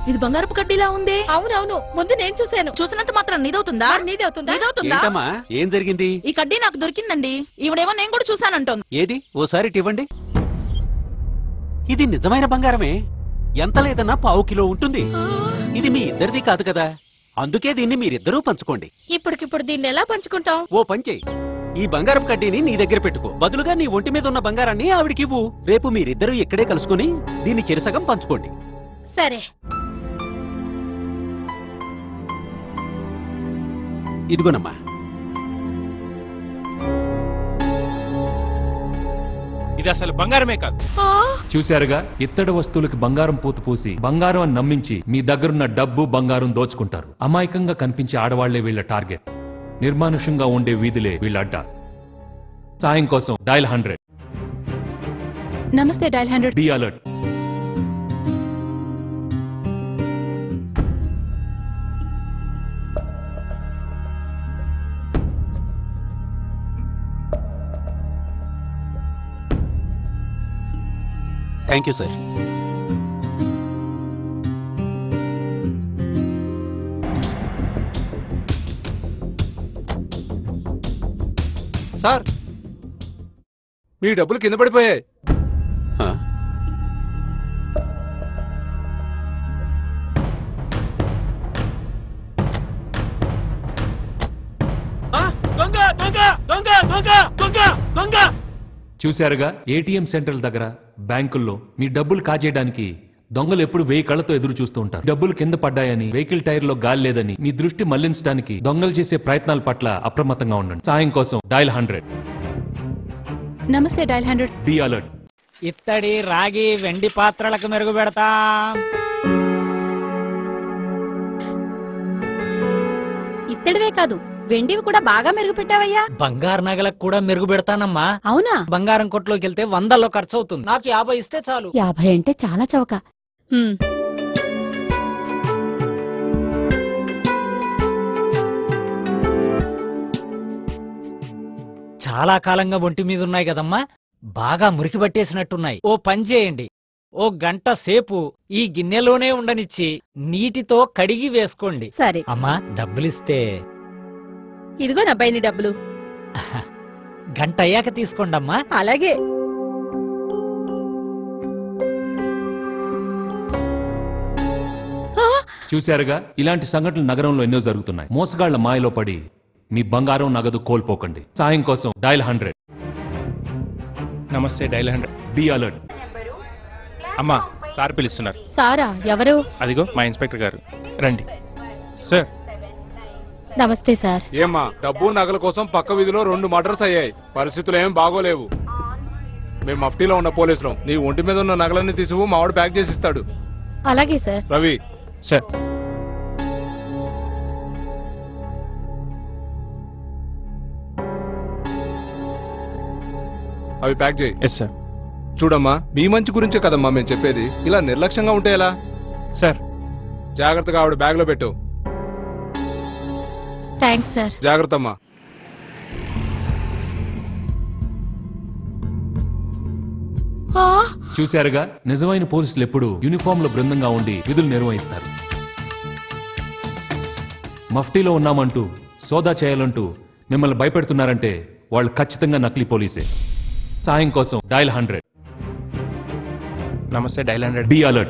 ఇది బంగారపు కడ్డీలా ఉంది అవునవును ముందు నేను చూశాను చూసినంత మాత్రం నీదవుతుందా మరి నీదే అవుతుందా? నీదవుతుందా ఏంటమ్మా ఏం జరిగింది ఈ కడ్డీ నాకు దొరికిందండి ఈవిడేమో నేను కూడా చూశానంటోంది ఏది ఓసారి ఇటు ఇవ్వండి ఇది నిజమైన బంగారమే ఎంత లేదన్నా పావు కిలో ఉంటుంది ఇది మీ ఇద్దరిది కాదు కదా అందుకే దీన్ని మీరిద్దరూ పంచుకోండి ఇప్పటికిప్పుడు దీన్ని ఎలా పంచుకుంటాం ఓ పంచేయి ఈ బంగారపు కడ్డీని నీ దగ్గర పెట్టుకో బదులుగా నీ ఒంటి మీద ఉన్న బంగారాన్ని ఆవిడికివ్వు రేపు మీరిద్దరూ ఇక్కడే కలుసుకుని దీన్ని చెరసగం పంచుకోండి సరే ఇదిగోనమ్మా ఇది అసలు బంగారమే కాదు ఆ, చూశారుగా ఇత్తడి వస్తువులకి బంగారం పూత పూసి బంగారం అని నమ్మించి మీ దగ్గరున్న డబ్బు బంగారం దోచుకుంటారు అమాయకంగా కనిపించే ఆడవాళ్లే వీళ్ళ టార్గెట్ నిర్మానుషంగా ఉండే వీధులే వీళ్ళ అడ్డ సాయం కోసం డైల్ హండ్రెడ్ నమస్తే dial hundred be alert thank you sir sir మీ డబ్బులు కింద పడిపోయాయి ఆ? ఆ, దొంగ దొంగ దొంగ దొంగ దొంగ దొంగ చూశారుగా ఏటీఎం సెంటర్ల దగ్గర బ్యాంకుల్లో మీ డబ్బులు కాజేయడానికి దొంగలు ఎప్పుడు వెయ్యి కళ్ళతో ఎదురు చూస్తూ ఉంటారు డబ్బులు కింద పడ్డాయని వెహికల్ టైర్ లో గాలి లేదని మీ దృష్టి మళ్లించడానికి దొంగలు చేసే ప్రయత్నాల పట్ల అప్రమత్తంగా ఉండండి సాయం కోసం డైల్ హండ్రెడ్ నమస్తే డైల్ హండ్రెడ్ బి అలర్ట్ ఇత్తడి రాగి వెండి పాత్రలకు మెరుగు పెడతాం ఇత్తడివే కాదు వెండివి కూడా బాగా మెరుగు పెట్టావయ్యా బంగారు నగలకు కూడా మెరుగు పెడతానమ్మా అవునా బంగారం కొట్లోకి వెళ్తే వందల్లో ఖర్చు అవుతుంది నాకు యాభై ఇస్తే చాలు యాభై అంటే చాలా చవక హ్మ్, చాలా కాలంగా ఒంటి మీద ఉన్నాయి కదమ్మా బాగా మురికి పట్టేసినట్టున్నాయి ఓ పని చేయండి ఓ గంట సేపు ఈ గిన్నెలోనే ఉండనిచ్చి నీటితో కడిగి వేసుకోండి సరే అమ్మా డబ్బులిస్తే ఇదిగో నా నీ డబ్బులు గంట అయ్యాక తీసుకోండమ్మా అలాగే చూశారుగా ఇలాంటి సంఘటనలు నగరంలో ఎన్నో జరుగుతున్నాయి మోసగాళ్ల మాయలో పడి మీ బంగారం నగదు కోల్పోకండి సాయం కోసం డైల్ హండ్రెడ్ నమస్తే డైల్ హండ్రెడ్ బి అలర్ట్ అమ్మా సార్ పిలుస్తున్నారు సారా ఎవరు అదిగో మా ఇన్స్పెక్టర్ గారు రండి సార్ నమస్తే సార్ ఏమ్మా డబ్బు నగల కోసం పక్క వీధిలో రెండు మర్డర్స్ అయ్యాయి పరిస్థితులు ఏం బాగోలేవు మేము మఫ్టీలో ఉన్న పోలీసులు నీ ఒంటి మీద ఉన్న నగలన్నీ తీసుకు మావాడు ప్యాక్ చేసి ఇస్తాడు అలాగే సార్ రవి సార్ అవి ప్యాక్ చేయి ఎస్ సార్ చూడమ్మా మీ మంచి గురించే కదమ్మా మేము చెప్పేది ఇలా నిర్లక్ష్యంగా ఉంటే ఎలా సార్ జాగ్రత్తగా ఆవిడ బ్యాగ్ లో పెట్టు థ్యాంక్స్ సార్ జాగ్రత్త అమ్మా ఆ, చూశారుగా నిజమైన పోలీసులు ఎప్పుడు యూనిఫామ్ లో బృందంగా ఉండి విధులు నిర్వహిస్తారు మఫ్టీలో ఉన్నామంటూ సోదా చేయాలంటూ మిమ్మల్ని భయపెడుతున్నారంటే వాళ్ళు ఖచ్చితంగా నకిలీ పోలీసే సాయం కోసం డైల్ హండ్రెడ్ నమస్తే డైల్ హండ్రెడ్ బి అలర్ట్